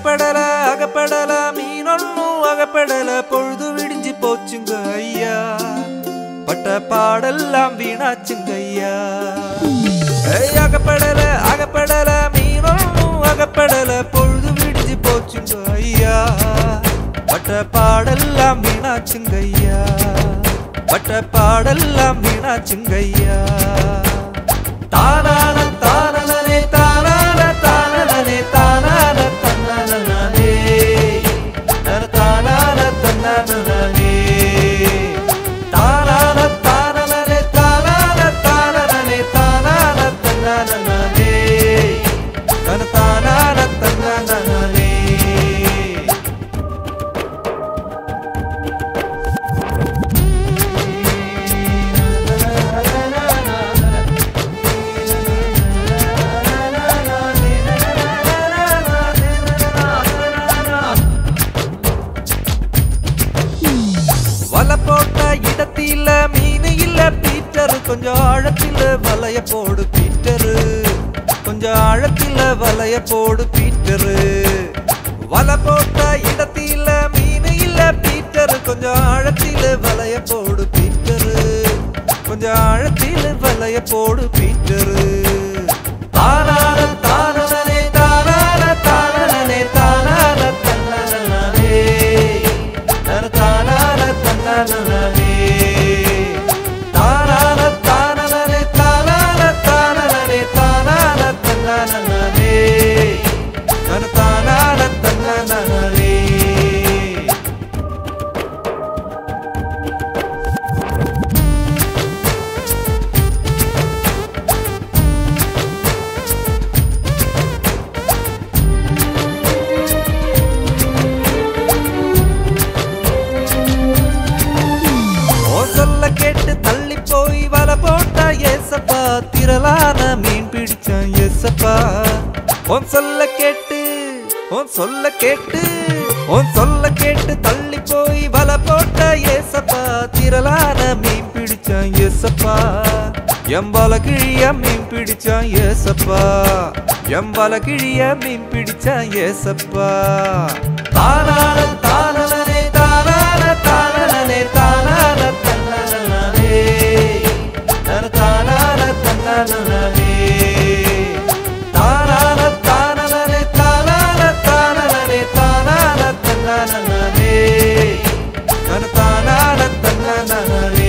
அகப்படல அகப்படல மீனொன்னும் அகப்படல பொழுது விடிஞ்சு போச்சுங்க ஐயா பட்ட பாடெல்லாம் வீணாச்சுங்க ஐயா ஏய், அகப்படல அகப்படல மீனொன்னும் அகப்படல பொழுது விடிஞ்சு போச்சுங்க ஐயா பட்ட பாடெல்லாம் வீணாச்சுங்க ஐயா பட்ட பாடெல்லாம் வீணாச்சுங்க ஐயா தானான தானனே தானான தானனே தானான தன்னனனே தன தானான தன்னனனே தானான தானனே தானான தானனே தானான தன்னனனே தன தானான தன்னனனே வலை போட்ட இடத்தில மீன் இல்ல பீட்டரு கொஞ்சம் ஆழத்தில வலைய போடு பீட்டரு கொஞ்சம் ஆழத்தில வலைய போடு பீட்டரு வலை போட்ட இடத்தில மீன் இல்ல பீட்டரு கொஞ்சம் ஆழத்தில வலைய போடு பீட்டரு கொஞ்சம் ஆழத்தில வலைய போடு பீட்டரு தானான தானனே தானான தானனே தானான தன்னனனே தன தானான தன்னனனே தானான தானனே தானான தானனே தானான தன்னனனே தன தானான தன்னனனே ஓ சொல்ல கேட்டு தள்ளி போய் வலை போட்டா ஏசப்பா திரளான மீன் பிடிச்சான் ஏசப்பா உன் சொல்ல கேட்டு உன் சொல்ல கேட்டு உன் சொல்ல கேட்டு தள்ளி போய் வலை போட்ட ஏசப்பா திரளான மீன் பிடிச்சான் ஏசப்பா எம்பல கிழிய மீன் பிடிச்சான் ஏசப்பா எம்பல கிழிய மீன் பிடிச்சான் ஏசப்பா தானான தானனே தானான தானனே தானான தன்னனனே தன தானான தன்னனனே தானான தானனே தானான தானனே தானான தன்னனனே தன தானான தன்னனனே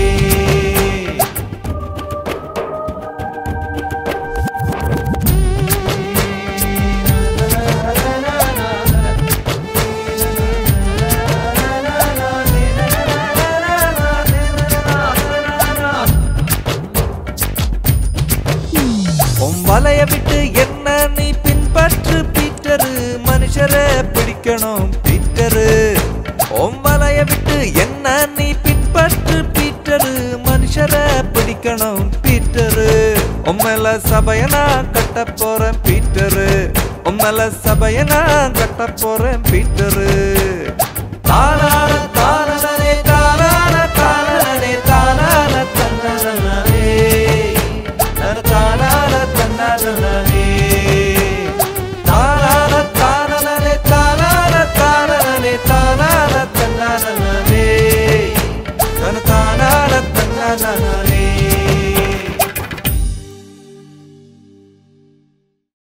உன் வலைய விட்டு என்ன நீ பின்பற்று பீட்டரு மனுஷரை பிடிக்கணும் பீட்டரு உன் வலைய விட்டு என்ன நீ பின்பற்று பீட்டரு மனுஷரை பிடிக்கணும் பீட்டரு உம்மல சபைய நான் கட்ட போறேன் பீட்டரு உம்மல சபைய நான் கட்ட போறேன் பீட்டரு தானான தான